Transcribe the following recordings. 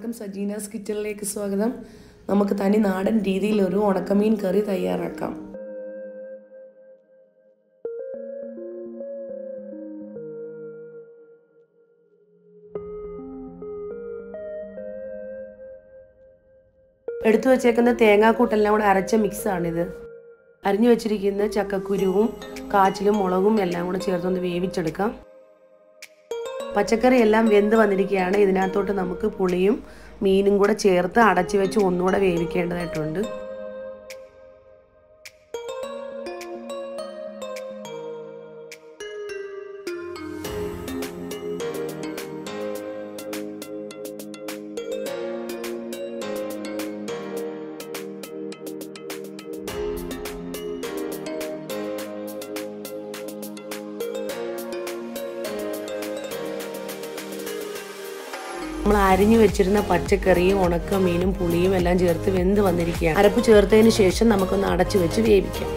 എല്ലാവർക്കും സജീനാസ് കിച്ചണിലേക്ക് സ്വാഗതം നമുക്ക് തനി നാടൻ രീതിയിൽ ഒരു ഉണക്കമീൻ കറി തയ്യാറാക്കാം എടുത്തു വച്ചേക്കുന്ന തേങ്ങാക്കൂട്ടെല്ലാം കൂടെ അരച്ച മിക്സാണിത് അരിഞ്ഞു വെച്ചിരിക്കുന്ന ചക്കക്കുരുവും കാച്ചിലും മുളകും എല്ലാം കൂടെ ചേർത്തൊന്ന് വേവിച്ചെടുക്കാം പച്ചക്കറി എല്ലാം വെന്ത് വന്നിരിക്കുകയാണ് ഇതിനകത്തോട്ട് നമുക്ക് പുളിയും മീനും കൂടെ ചേർത്ത് അടച്ചു വെച്ച് ഒന്നുകൂടെ വേവിക്കേണ്ടതായിട്ടുണ്ട് നമ്മൾ അരിഞ്ഞു വെച്ചിരുന്ന പച്ചക്കറിയും ഉണക്ക മീനും പുളിയും എല്ലാം ചേർത്ത് വെന്ത് വന്നിരിക്കുകയാണ് അരപ്പ് ചേർത്തതിന് ശേഷം നമുക്കൊന്ന് അടച്ചു വെച്ച് വേവിക്കാം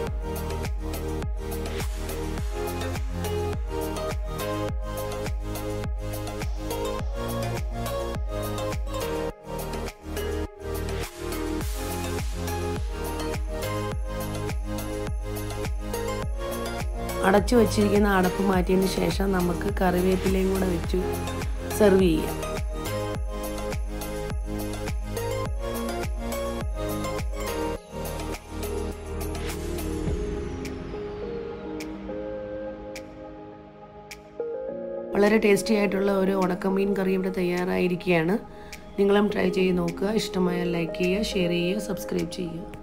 അടച്ചു വച്ചിരിക്കുന്ന അടപ്പ് മാറ്റിയതിന് ശേഷം നമുക്ക് കറിവേപ്പിലയും കൂടെ വെച്ച് സെർവ് ചെയ്യാം വളരെ ടേസ്റ്റി ആയിട്ടുള്ള ഒരു ഉണക്കമീൻ കറി ഇവിടെ തയ്യാറായിരിക്കുകയാണ് നിങ്ങളും ട്രൈ ചെയ്ത് നോക്കുക ഇഷ്ടമായാൽ ലൈക്ക് ചെയ്യുക ഷെയർ ചെയ്യുക സബ്സ്ക്രൈബ് ചെയ്യുക